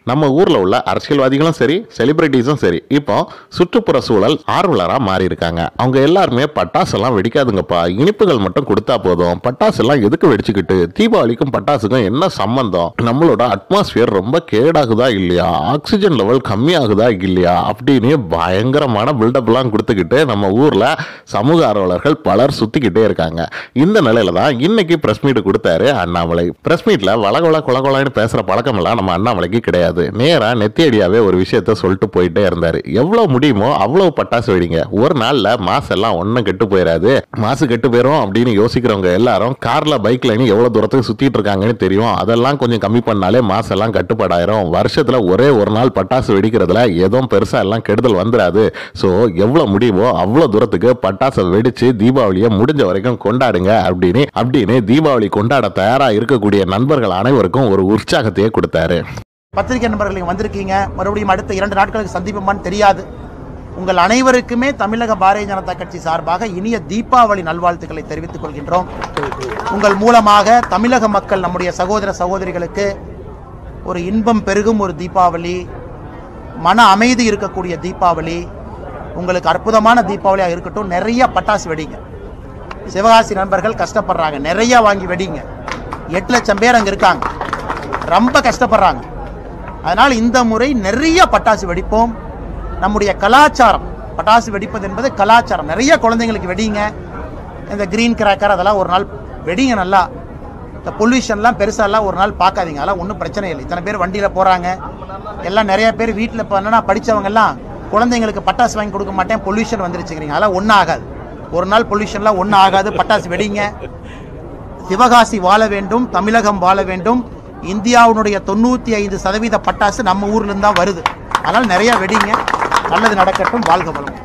நம்ம ஊர்ல உள்ள அரசியல்வாதிகளும் சரி செலிபிரிட்டிஸும் சரி இப்போ சுற்றுப்புற சூழல் ஆர்வலரா மாறி இருக்காங்க அவங்க எல்லாருமே பட்டாசெல்லாம் வெடிக்காதுங்கப்பா இனிப்புகள் மட்டும் கொடுத்தா போதும் பட்டாசெல்லாம் எதுக்கு வெடிச்சுக்கிட்டு தீபாவளிக்கும் பட்டாசுக்கும் என்ன சம்பந்தம் நம்மளோட அட்மாஸ்பியர் ரொம்ப கேடாகுதா இல்லையா ஆக்சிஜன் லெவல் கம்மியாகுதா இல்லையா அப்படின்னு பயங்கரமான பில்டப்லாம் கொடுத்துக்கிட்டு நம்ம ஊர்ல சமூக ஆர்வலர்கள் பலர் சுத்திக்கிட்டே இருக்காங்க இந்த நிலையில தான் இன்னைக்கு பிரஸ் மீட் கொடுத்தாரு அண்ணாமலை பிரஸ் மீட்ல வளகொல குலகொலான்னு பேசுற பழக்கமெல்லாம் நம்ம அண்ணாமலைக்கு கிடையாது நேரா நெத்தியடியாவே ஒரு விஷயத்த சொல்லிட்டு போயிட்டே இருந்தாரு எவ்வளவு முடியுமோ அவ்வளவு பட்டாசு வெடிங்க ஒரு நாள்ல மாசு எல்லாம் ஒன்னும் கெட்டு போயிடாது மாசு கெட்டு போயிரும் அப்படின்னு யோசிக்கிறவங்க எல்லாரும் கார்ல பைக்ல நீ எவ்வளவு தூரத்துக்கு சுத்திட்டு இருக்காங்கன்னு தெரியும் அதெல்லாம் கொஞ்சம் கம்மி பண்ணாலே மாசெல்லாம் கட்டுப்பாடாயிரும் வருஷத்துல ஒரே ஒரு நாள் பட்டாசு வெடிக்கிறதுல எதுவும் பெருசா எல்லாம் கெடுதல் வந்துடாது ஸோ எவ்வளவு முடியுமோ அவ்வளவு தூரத்துக்கு பட்டாசை வெடிச்சு தீபாவளியை முடிஞ்ச வரைக்கும் கொண்டாடுங்க அப்படின்னு அப்படின்னு தீபாவளி கொண்டாட தயாரா இருக்கக்கூடிய நண்பர்கள் அனைவருக்கும் ஒரு உற்சாகத்தையே கொடுத்தாரு பத்திரிகை நண்பர்கள் இங்க வந்திருக்கீங்க மறுபடியும் அடுத்த இரண்டு நாட்களுக்கு சந்திப்போமான்னு தெரியாது உங்கள் அனைவருக்குமே தமிழக பாரதிய ஜனதா கட்சி சார்பாக இனிய தீபாவளி நல்வாழ்த்துக்களை தெரிவித்துக் கொள்கின்றோம் உங்கள் மூலமாக தமிழக மக்கள் நம்முடைய சகோதர சகோதரிகளுக்கு ஒரு இன்பம் பெருகும் ஒரு தீபாவளி மன அமைதி இருக்கக்கூடிய தீபாவளி உங்களுக்கு அற்புதமான தீபாவளியாக இருக்கட்டும் நிறைய பட்டாசு வெடிங்க சிவகாசி நண்பர்கள் கஷ்டப்படுறாங்க நிறைய வாங்கி வெடிங்க எட்டு லட்சம் பேர் அங்கே இருக்காங்க ரொம்ப கஷ்டப்படுறாங்க அதனால் இந்த முறை நிறைய பட்டாசு வெடிப்போம் நம்முடைய கலாச்சாரம் பட்டாசு வெடிப்பது என்பது கலாச்சாரம் நிறைய குழந்தைங்களுக்கு வெடிங்க இந்த கிரீன் கிராக்கர் அதெல்லாம் ஒரு நாள் வெடிங்க நல்லா இந்த பொல்யூஷன்லாம் பெருசாலாம் ஒரு நாள் பார்க்காதீங்க அதெல்லாம் ஒன்றும் பிரச்சனை இல்லை இத்தனை பேர் வண்டியில் போகிறாங்க எல்லாம் நிறைய பேர் வீட்டில் இப்போ என்னன்னா படிச்சவங்க எல்லாம் குழந்தைங்களுக்கு பட்டாசு வாங்கி கொடுக்க மாட்டேன் பொல்யூஷன் வந்துருச்சுங்கிறீங்க அதெல்லாம் ஒன்றும் ஆகாது ஒரு நாள் பொல்யூஷன்லாம் ஒன்றும் ஆகாது பட்டாசு வெடிங்க சிவகாசி வாழ வேண்டும் தமிழகம் வாழ வேண்டும் இந்தியாவுடைய தொண்ணூற்றி ஐந்து சதவீத பட்டாசு நம்ம ஊர்லேருந்து தான் வருது அதனால் நிறைய வெடிங்க நல்லது நடக்கட்டும் வாழ்க வளம்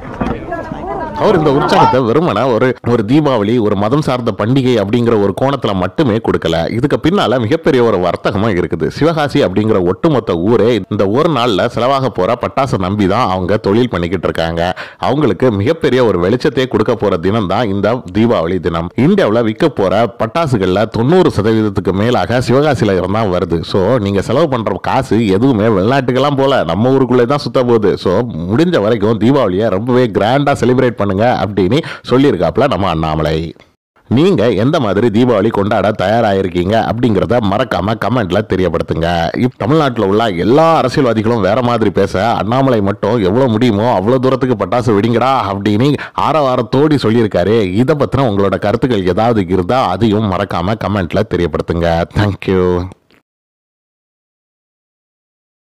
அவர் இந்த உற்சாகத்தை வெறுமனே ஒரு ஒரு தீபாவளி ஒரு மதம் சார்ந்த பண்டிகை அப்படிங்கிற ஒரு கோணத்துல மட்டுமே கொடுக்கல இதுக்கு பின்னால மிகப்பெரிய ஒரு வர்த்தகமா இருக்குது சிவகாசி அப்படிங்கிற ஒட்டுமொத்த ஊரே இந்த ஒரு நாள்ல செலவாக போற பட்டாசை நம்பி தான் அவங்க தொழில் பண்ணிக்கிட்டு இருக்காங்க அவங்களுக்கு மிகப்பெரிய ஒரு வெளிச்சத்தையே கொடுக்க போற தினம் தான் இந்த தீபாவளி தினம் இந்தியாவில் விற்க போற பட்டாசுகள்ல தொண்ணூறு சதவீதத்துக்கு மேலாக சிவகாசியில இருந்தா வருது ஸோ நீங்க செலவு பண்ற காசு எதுவுமே வெளிநாட்டுக்கெல்லாம் போல நம்ம ஊருக்குள்ளே தான் சுத்த போகுது ஸோ முடிஞ்ச வரைக்கும் தீபாவளியை ரொம்பவே கிராண்டா செலிப்ரேட் பண்ணுங்க அப்படின்னு சொல்லியிருக்காப்ல நம்ம அண்ணாமலை நீங்க எந்த மாதிரி தீபாவளி கொண்டாட தயாராயிருக்கீங்க அப்படிங்கிறத மறக்காம கமெண்ட்ல தெரியப்படுத்துங்க இப் தமிழ்நாட்டில் உள்ள எல்லா அரசியல்வாதிகளும் வேற மாதிரி பேச அண்ணாமலை மட்டும் எவ்வளவு முடியுமோ அவ்வளவு தூரத்துக்கு பட்டாசு வெடிங்கடா அப்படின்னு ஆரவாரத்தோடி சொல்லியிருக்காரு இதை பத்தின உங்களோட கருத்துக்கள் ஏதாவது இருந்தா அதையும் மறக்காம கமெண்ட்ல தெரியப்படுத்துங்க தேங்க்யூ